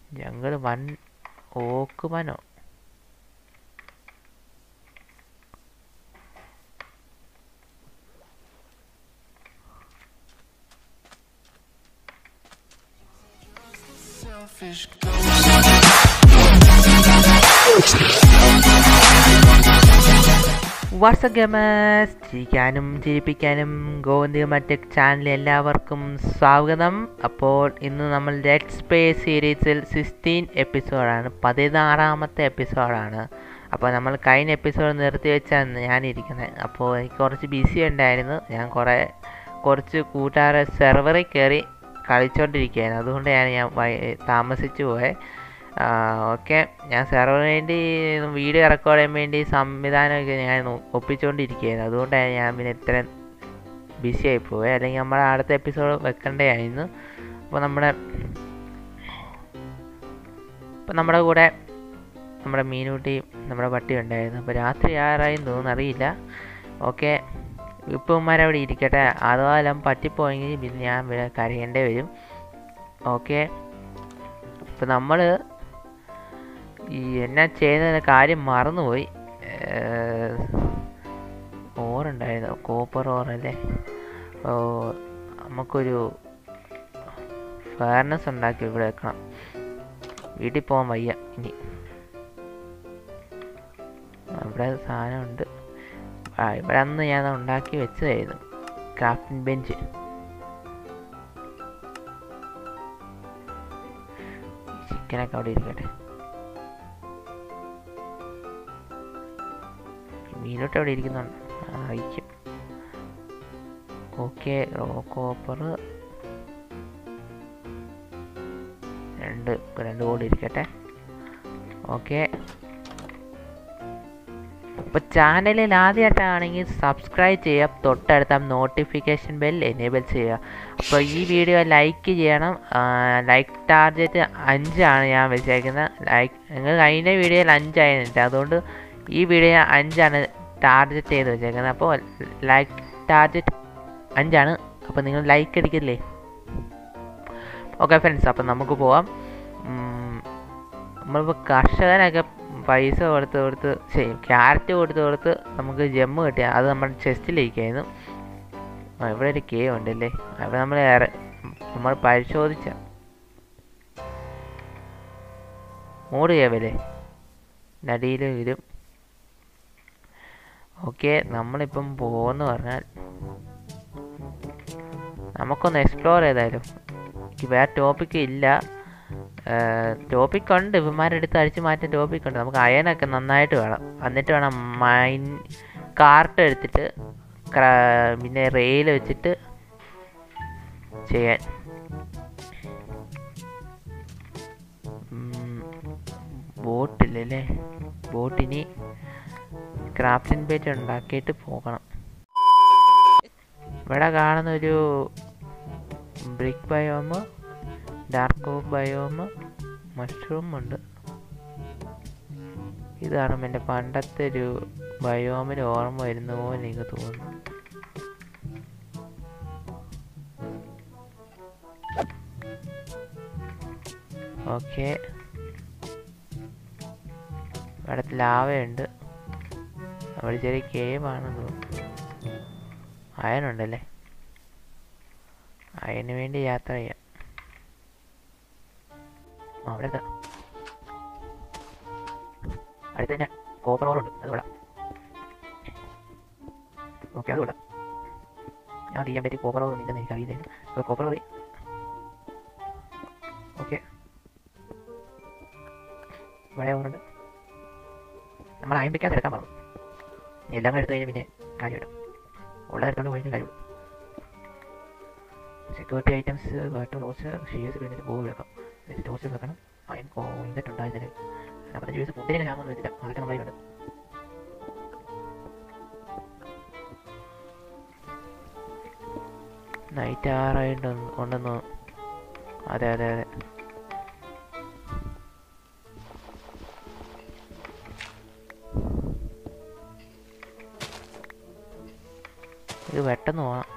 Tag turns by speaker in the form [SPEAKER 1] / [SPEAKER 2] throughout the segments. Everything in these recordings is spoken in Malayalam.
[SPEAKER 1] ജംഗിൾ വൺ ഓക്കുമനോ
[SPEAKER 2] selfish
[SPEAKER 1] വാട്സപ്പ് ഗെയിമേഴ്സ് ചിരിക്കാനും ചിരിപ്പിക്കാനും ഗോവിന്ദ മറ്റെക് ചാനൽ എല്ലാവർക്കും സ്വാഗതം അപ്പോൾ ഇന്ന് നമ്മൾ ലെറ്റ് സ്പേ സീരീസിൽ സിക്സ്റ്റീൻ എപ്പിസോഡാണ് പതിനാറാമത്തെ എപ്പിസോഡാണ് അപ്പോൾ നമ്മൾ കഴിഞ്ഞ എപ്പിസോഡ് നിർത്തി വെച്ചാണ് ഞാനിരിക്കുന്നത് അപ്പോൾ എനിക്ക് കുറച്ച് ബിസി ഉണ്ടായിരുന്നു ഞാൻ കുറേ കുറച്ച് കൂട്ടുകാരെ സെർവറിൽ കയറി കളിച്ചുകൊണ്ടിരിക്കുകയായിരുന്നു അതുകൊണ്ട് ഞാൻ ഞാൻ വൈ- താമസിച്ചു പോയത് ഓക്കെ ഞാൻ സെർവറിന് വേണ്ടി വീഡിയോ റെക്കോർഡ് ചെയ്യാൻ വേണ്ടി സംവിധാനമൊക്കെ ഞാൻ നോ- ഒപ്പിച്ചുകൊണ്ടിരിക്കുകയായിരുന്നു അതുകൊണ്ടാണ് ഞാൻ പിന്നെ ഇത്രയും ബിസി ആയി പോയത് അല്ലെങ്കിൽ നമ്മുടെ അടുത്ത എപ്പിസോഡ് വെക്കേണ്ടതായിരുന്നു അപ്പോൾ നമ്മുടെ അപ്പോൾ നമ്മുടെ കൂടെ നമ്മുടെ മീനൂട്ടിയും നമ്മുടെ പട്ടി ഉണ്ടായിരുന്നു അപ്പോൾ രാത്രി ആറായും തോന്നുന്നു അറിയില്ല ഓക്കെ ഇപ്പന്മാർ അവിടെ ഇരിക്കട്ടെ അഥവാ എല്ലാം പറ്റിപ്പോയെങ്കിൽ പിന്നെ ഞാൻ ഇവിടെ കരയേണ്ടി വരും ഓക്കെ ഇപ്പം നമ്മൾ ഈ എന്നാ ചെയ്യുന്ന കാര്യം മറന്നുപോയി ഓറുണ്ടായിരുന്നു കോപ്പർ ഓറല്ലേ ഓ നമുക്കൊരു ഫെയർനെസ് ഉണ്ടാക്കി ഇവിടെ വെക്കണം വീട്ടിൽ പോകാൻ വയ്യ ഇനി ഇവിടെ സാധനമുണ്ട് ആ ഇവിടെ അന്ന് ഞാൻ ഉണ്ടാക്കി വെച്ചതായിരുന്നു ക്രാഫ്റ്റിംഗ് ബെഞ്ച് ചിക്കനൊക്കെ അവിടെ ഇരിക്കട്ടെ മീനോട്ട് അവിടെ ഇരിക്കുന്നുണ്ട് അറിയിക്കും ഓക്കെ റോ കോപ്പർ രണ്ട് രണ്ട് കോടി ഇരിക്കട്ടെ ഓക്കെ അപ്പോൾ ചാനലിൽ ആദ്യമായിട്ടാണെങ്കിൽ സബ്സ്ക്രൈബ് ചെയ്യുക തൊട്ടടുത്ത നോട്ടിഫിക്കേഷൻ ബെൽ എനേബിൾ ചെയ്യുക അപ്പോൾ ഈ വീഡിയോ ലൈക്ക് ചെയ്യണം ലൈക്ക് ടാർഗറ്റ് അഞ്ചാണ് ഞാൻ വെച്ചേക്കുന്നത് ലൈക്ക് നിങ്ങൾ കഴിഞ്ഞ വീഡിയോയിൽ അഞ്ചായിരുന്നു അതുകൊണ്ട് ഈ വീഡിയോ അഞ്ചാണ് ടാർഗറ്റ് ചെയ്ത് വെച്ചേക്കുന്നത് അപ്പോൾ ലൈക്ക് ടാർഗറ്റ് അഞ്ചാണ് അപ്പോൾ നിങ്ങൾ ലൈക്ക് അടിക്കില്ലേ ഓക്കെ ഫ്രണ്ട്സ് അപ്പം നമുക്ക് പോവാം ഉം, നമ്മളിപ്പോൾ കർഷകനൊക്കെ പൈസ കൊടുത്ത് കൊടുത്ത് ചെയ്യും ക്യാരറ്റ് കൊടുത്ത് കൊടുത്ത് നമുക്ക് ജമ്മ് കിട്ടിയ അത് നമ്മുടെ ചെസ്റ്റിലിരിക്കായിരുന്നു ആ, ഇവിടെ ഒരു കേ ഉണ്ടല്ലേ അവിടെ നമ്മൾ ഏറെ നമ്മൾ പരിശോധിച്ച മൂട് കേവല്ലേ നടിയിൽ വരും ഓക്കെ നമ്മളിപ്പം പോകുമെന്ന് പറഞ്ഞാൽ നമുക്കൊന്ന് എക്സ്പ്ലോർ ചെയ്താലും എനിക്ക് വേറെ ടോപ്പിക്ക് ഇല്ല ടോപ്പിക് ഉണ്ട് ഇവന്മാരുടെ അടുത്ത് അടിച്ചു മാറ്റാൻ ടോപ്പിക് ഉണ്ട് നമുക്ക് അയനൊക്കെ നന്നായിട്ട് വേണം എന്നിട്ട് വേണം മൈൻ കാർട്ട് എടുത്തിട്ട് ക്ര- പിന്നെ റെയിൽ വെച്ചിട്ട് ചെയ്യാൻ ബോട്ടില്ലല്ലേ ബോട്ടിനി ക്രാഫ്റ്റിംഗ് പേജ് ഉണ്ടാക്കിയിട്ട് പോകണം ഇവിടെ കാണുന്ന ഒരു brick biome dark of biome mushroom ഉണ്ട് ഇതാണ് എൻ്റെ പണ്ടത്തെ ഒരു ബയോമിന് ഓർമ്മ വരുന്ന പോലെ എനിക്ക് തോന്നുന്നു ഓക്കെ ഇവിടെ ലാവയുണ്ട് അവിടെ ചെറിയ കേവ് ആണെന്ന് തോന്നുന്നു അയനുണ്ടല്ലേ അയന് വേണ്ടി യാത്ര ചെയ്യാം ആ, അവിടെ എത്താം അടുത്ത് തന്നെ കോപ്പർ ഓറുണ്ട് അത് വിടാം ഓക്കെ അത് വിടാം ഞാൻ ചെയ്യാൻ പറ്റി കോപ്പർ ഓർ ഇല്ലെന്ന് എനിക്ക് അറിയില്ലായിരുന്നു അപ്പോൾ കോപ്പർ ഓറി ഓക്കെ ഇവിടെ ഓറുണ്ട് നമ്മൾ അയമ്പിക്കാതെ എടുക്കാൻ പറഞ്ഞു എല്ലാം കൂടെ എടുത്തു കഴിഞ്ഞാൽ പിന്നെ കാര്യമില്ല ഉള്ള എടുത്തോണ്ട് പോയിട്ട് കാര്യമുള്ളൂ security items water loss shares കഴിഞ്ഞിട്ട് പോകും എടുക്കാം എന്നിട്ട് ടോസ് വെക്കണം അയൻ കോയിന്നിട്ട് ഉണ്ടായിരുന്നില്ല നാൽപ്പത്തഞ്ച് ദിവസം ഫുഡിന് ലാഭമൊന്നും വെച്ചില്ല അതൊക്കെ നമ്മളതിലുണ്ട് നൈറ്റ് ആറായിട്ട് ഉണ്ടെന്ന് അതെ അതെ അതെ ഇത് പെട്ടെന്ന് പോകണം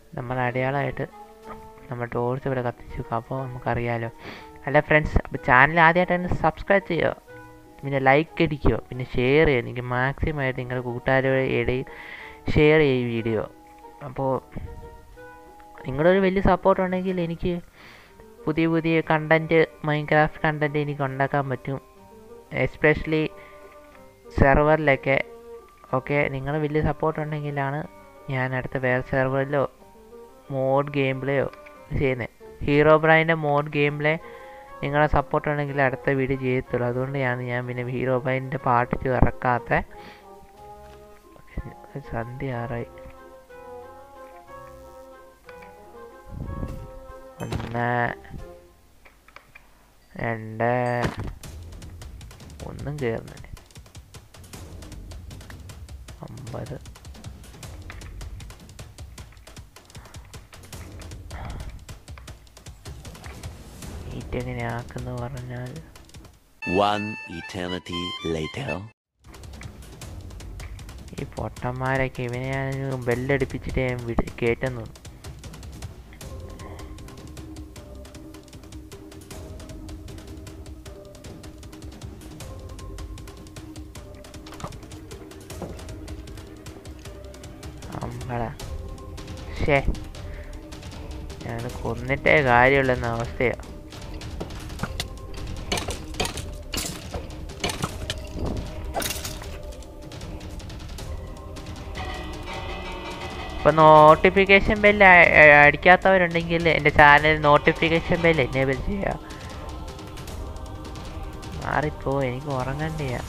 [SPEAKER 1] നമ്മൾ അടയാളമായിട്ട് നമ്മൾ ടോർച്ച് ഇവിടെ കത്തിച്ച് വെക്കുക അപ്പോൾ നമുക്കറിയാലോ അല്ല ഫ്രണ്ട്സ് അപ്പോൾ ചാനൽ ആദ്യമായിട്ട് സബ്സ്ക്രൈബ് ചെയ്യുക പിന്നെ ലൈക്ക് അടിക്കുക പിന്നെ ഷെയർ ചെയ്യുക എനിക്ക് മാക്സിമം ആയിട്ട് നിങ്ങളുടെ കൂട്ടുകാരുടെ ഇടയിൽ ഷെയർ ചെയ്യുക ഈ വീഡിയോ അപ്പോൾ നിങ്ങളുടെ ഒരു വലിയ സപ്പോർട്ട് ഉണ്ടെങ്കിൽ എനിക്ക് പുതിയ പുതിയ കണ്ടൻറ്റ് മൈൻക്രാഫ്റ്റ് കണ്ടൻറ്റ് എനിക്ക് ഉണ്ടാക്കാൻ പറ്റും എസ്പെഷ്യലി സെർവറിലൊക്കെ ഓക്കെ നിങ്ങൾ വലിയ സപ്പോർട്ട് ഉണ്ടെങ്കിലാണ് ഞാൻ അടുത്ത വേറെ സെർവറിലോ മോഡ് ഗെയിം പ്ലേയോ ചെയ്യുന്നത് ഹീറോ ബ്രൈൻ്റെ മോഡ് ഗെയിം പ്ലേ നിങ്ങളുടെ സപ്പോർട്ട് ഉണ്ടെങ്കിൽ അടുത്ത വീഡിയോ ചെയ്യത്തുള്ളൂ അതുകൊണ്ടാണ് ഞാൻ പിന്നെ ഹീറോ ബ്രൈൻ്റെ പാട്ട് ഇറക്കാത്ത സന്ധ്യ ആറായി ഒന്ന് രണ്ട് ഒന്നും കയറുന്നില്ല അമ്പത് ഈറ്റ് എങ്ങനെ ആക്കുന്നു പറഞ്ഞാൽ
[SPEAKER 2] One eternity later.
[SPEAKER 1] ഈ പൊട്ടന്മാരൊക്കെ ഇവനെ ഞാൻ ബെല്ലടിപ്പിച്ചിട്ട് ഞാൻ വിട് കേട്ടെന്നു അമ്പട ഷേ ഞാൻ കൊന്നിട്ടേ കാര്യമുള്ളെന്ന അവസ്ഥയാ ഇപ്പോൾ നോട്ടിഫിക്കേഷൻ ബെല്ല് അടിക്കാത്തവരുണ്ടെങ്കിൽ എൻ്റെ ചാനൽ നോട്ടിഫിക്കേഷൻ ബെല്ല് എനേബിൾ ചെയ്യുക മാറിപ്പോ എനിക്ക് ഉറങ്ങണ്ടയാ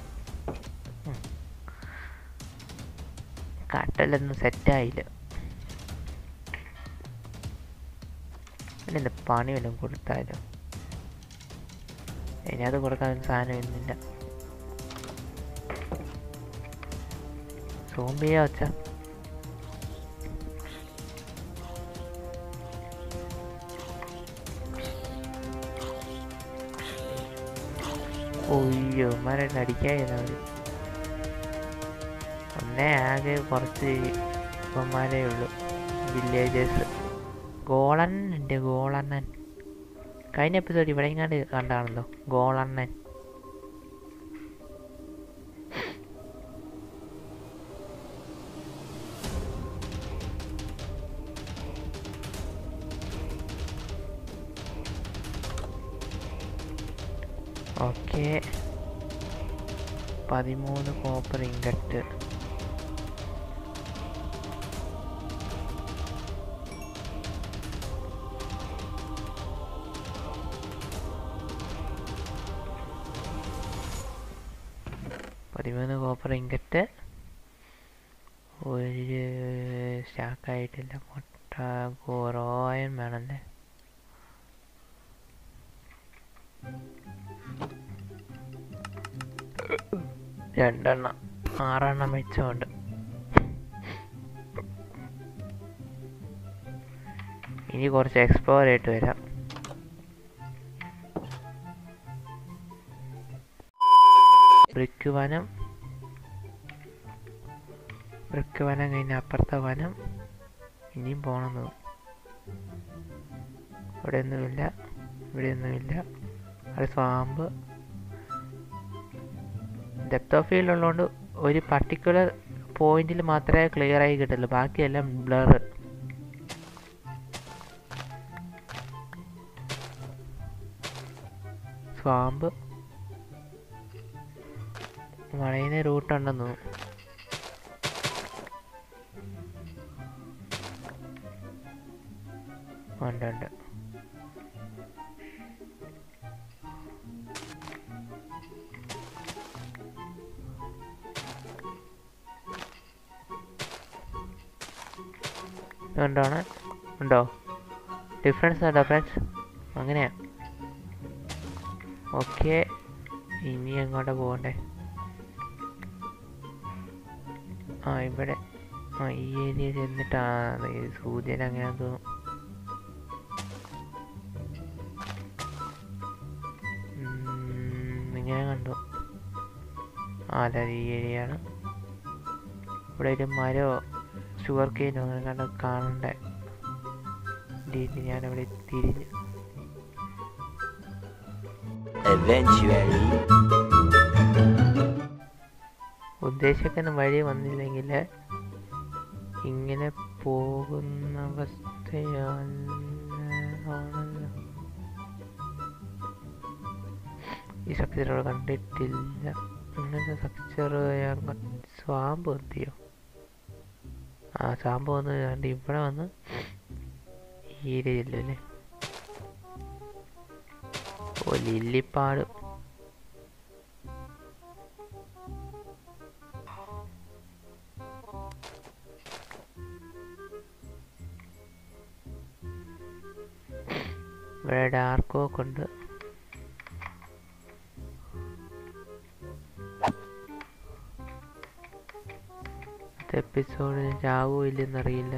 [SPEAKER 1] കട്ടലൊന്നും സെറ്റായില്ല പിന്നെ പണി വല്ലതും കൊടുത്താലോ അതിനകത്ത് കൊടുക്കാൻ സാധനം ഒന്നുമില്ല സോംബിയാ വച്ചാ ഒയ്യോ മരം അടിക്കാതിരുന്നവർ ഒന്നേ ആകെ കുറച്ച് ഇവന്മാരേ ഉള്ളൂ വില്ലേജേഴ്സ് ഗോളണ്ണൻ ഉണ്ട് ഗോളണ്ണൻ കഴിഞ്ഞ എപ്പിസോഡ് ഇവിടെ ഇങ്ങാണ്ട് കണ്ടാണല്ലോ ഗോളണ്ണൻ ഓക്കെ പതിമൂന്ന് കോപ്പർ ഇങ്കട്ട് പതിമൂന്ന് കോപ്പർ ഇങ്കട്ട് ഒരു സ്റ്റാക്കായിട്ടില്ല മുട്ട റോയൻ വേണമല്ലേ രണ്ടെണ്ണം ആറെണ്ണം വെച്ചുകൊണ്ട് ഇനി കുറച്ച് എക്സ്പ്ലോർ ആയിട്ട് വരാം ബ്രിക്ക് വനം ബ്രിക്ക് വനം കഴിഞ്ഞ അപ്പുറത്തെ വനം ഇനിയും പോകണമെന്ന് ഇവിടെ ഒന്നുമില്ല ഇവിടെ ഒന്നുമില്ല അത് സ്വാമ്പ് ഡെപ്ത് ഓഫ് ഫീൽഡ് ഉള്ളതുകൊണ്ട് ഒരു പർട്ടിക്കുലർ പോയിന്റിൽ മാത്രമേ ക്ലിയർ ആയി കിട്ടുള്ളൂ ബാക്കിയെല്ലാം ബ്ലർ സ്വാമ്പ് വളയുന്ന റൂട്ട് ഉണ്ടെന്ന് തോന്നുന്നു ഉണ്ട് ഉണ്ട് ഉണ്ടോണ് ഉണ്ടോ ഡിഫറൻസ് ഉണ്ടോ ഫ്രണ്ട്സ് അങ്ങനെയാ ഓക്കെ ഇനി എങ്ങോട്ടാ പോകണ്ടേ ആ ഇവിടെ ആ ഈ ഏരിയ ചെന്നിട്ടാണ് ഈ സൂര്യൻ അങ്ങനെ തോന്നും ഉം, ഇങ്ങനെ കണ്ടു ആ അതെ ഈ ഏരിയ ആണ് ഇവിടെ ഒരു മരമോ ഷുഗർ കെയിൻ അങ്ങനെ കണ്ട കാണണ്ട ഞാനവിടെ തിരിഞ്ഞു
[SPEAKER 2] Eventually,
[SPEAKER 1] ഉദ്ദേശിക്കുന്ന വഴി വന്നില്ലെങ്കിൽ ഇങ്ങനെ പോകുന്ന അവസ്ഥയാണ് ആണല്ലോ ഈ സ്ട്രക്ചർ അവിടെ കണ്ടിട്ടില്ല ഇങ്ങനത്തെ സ്ട്രക്ചർ സ്വാമ്പ് എന്തിയോ ആ സ്വാമ്പ് വന്ന് കണ്ട് ഇവിടെ വന്ന് ഈ ഏരിയയില്ലല്ലേ ഓ ലില്ലിപ്പാട് ഇവിടെ ഡാർക്ക് ഓക്ക് ഉണ്ട് എപ്പിസോഡിന് ചാവോ ഇല്ലെന്നറിയില്ല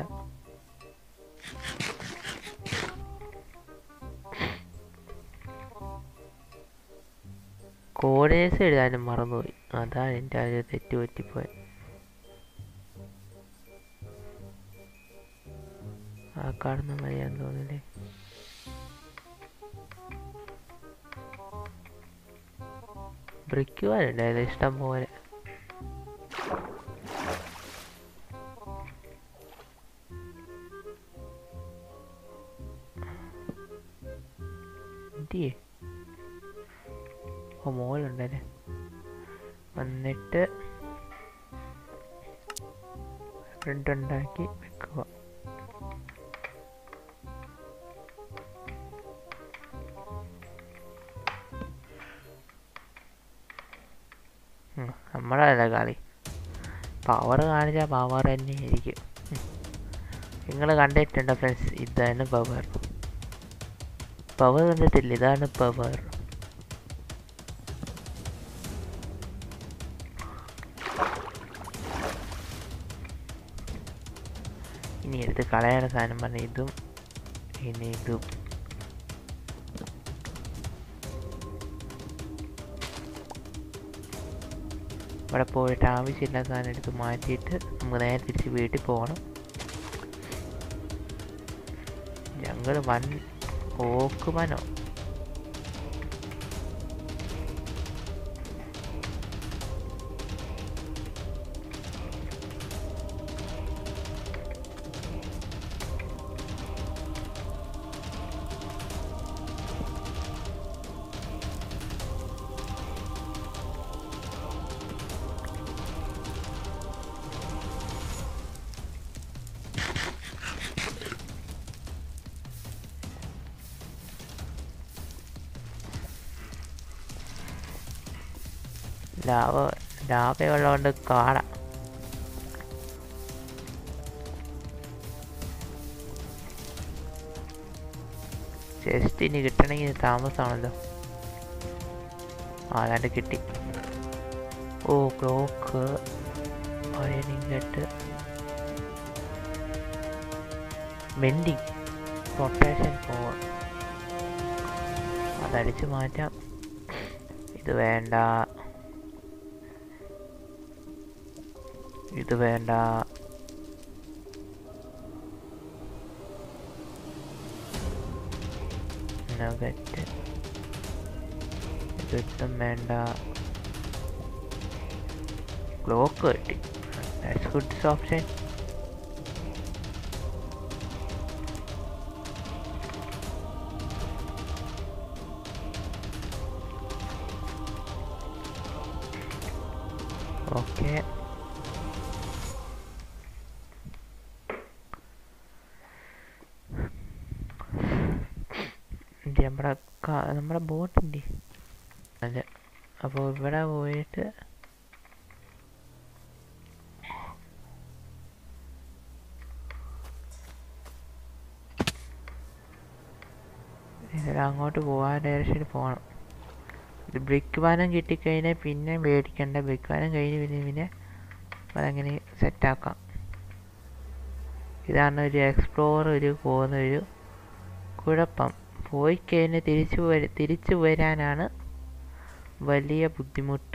[SPEAKER 1] കോഡേഴ്സ് എഴുതാനും മറന്നുപോയി അതാണ് എൻ്റെ ആ ഒരു തെറ്റ് പറ്റിപ്പോയത് ആ കാണുന്ന മതിയാന്ന് തോന്നില്ലേ ബ്രിക്ക് വരണ്ടായിരുന്നു ഇഷ്ടം പോലെ എന്തിയേ ഓ മോളുണ്ടല്ലേ വന്നിട്ട് ബ്രെഡ് ഉണ്ടാക്കി വെക്കുക നമ്മളല്ല കളി പവർ കാണിച്ചാൽ പവർ തന്നെ ആയിരിക്കും നിങ്ങൾ കണ്ടിട്ടുണ്ടോ ഫ്രണ്ട്സ് ഇതാണ് പവർ പവർ കണ്ടിട്ടില്ല ഇതാണ് പവർ ഇനി എടുത്ത് കളയാൻ സാധനം പറഞ്ഞ ഇതും ഇനി ഇതും ഇവിടെ പോയിട്ട് ആവശ്യമില്ലാത്ത സാധനം എടുത്ത് മാറ്റിയിട്ട് നമുക്ക് നേരെ തിരിച്ച് വീട്ടിൽ പോകണം ഞങ്ങൾ വൻ ഓക്കുമനോ ലാവ ലാവയുള്ളതുകൊണ്ട് കാണാം ചെസ്റ്റ് ഇനി കിട്ടണമെങ്കിൽ താമസമാണല്ലോ ആ അതാണ്ട് കിട്ടി ഓ ക്ലോക്ക് അയണിങ് കെട്ട് മെൻഡിങ് റൊട്ടേഷൻ ഫോർ അതടിച്ച് മാറ്റാം ഇത് വേണ്ട ഇത് വേണ്ട നഗറ്റ് ഇതൊട്ടും വേണ്ട ക്ലോക്ക് കിട്ടി ദാറ്റ്സ് ഗുഡ് ഓപ്ഷൻ ഓക്കെ നമ്മുടെ കാ- നമ്മുടെ ബോട്ടിൻ്റെ അതെ അപ്പോൾ ഇവിടെ പോയിട്ട് ഇതിൽ അങ്ങോട്ട് പോകാൻ ഡയറക്ഷനിൽ പോകണം ഇത് ബ്രിക്ക് പാനം കിട്ടിക്കഴിഞ്ഞാൽ പിന്നെ മേടിക്കണ്ട ബ്രിക്ക് പാനം കഴിഞ്ഞ് പിന്നെ പിന്നെ അതങ്ങനെ സെറ്റാക്കാം ഇതാണ് ഒരു എക്സ്പ്ലോർ ഒരു പോകുന്ന ഒരു കുഴപ്പം പോയി കഴിഞ്ഞ് തിരിച്ചു വര തിരിച്ചു വരാനാണ് വലിയ ബുദ്ധിമുട്ട്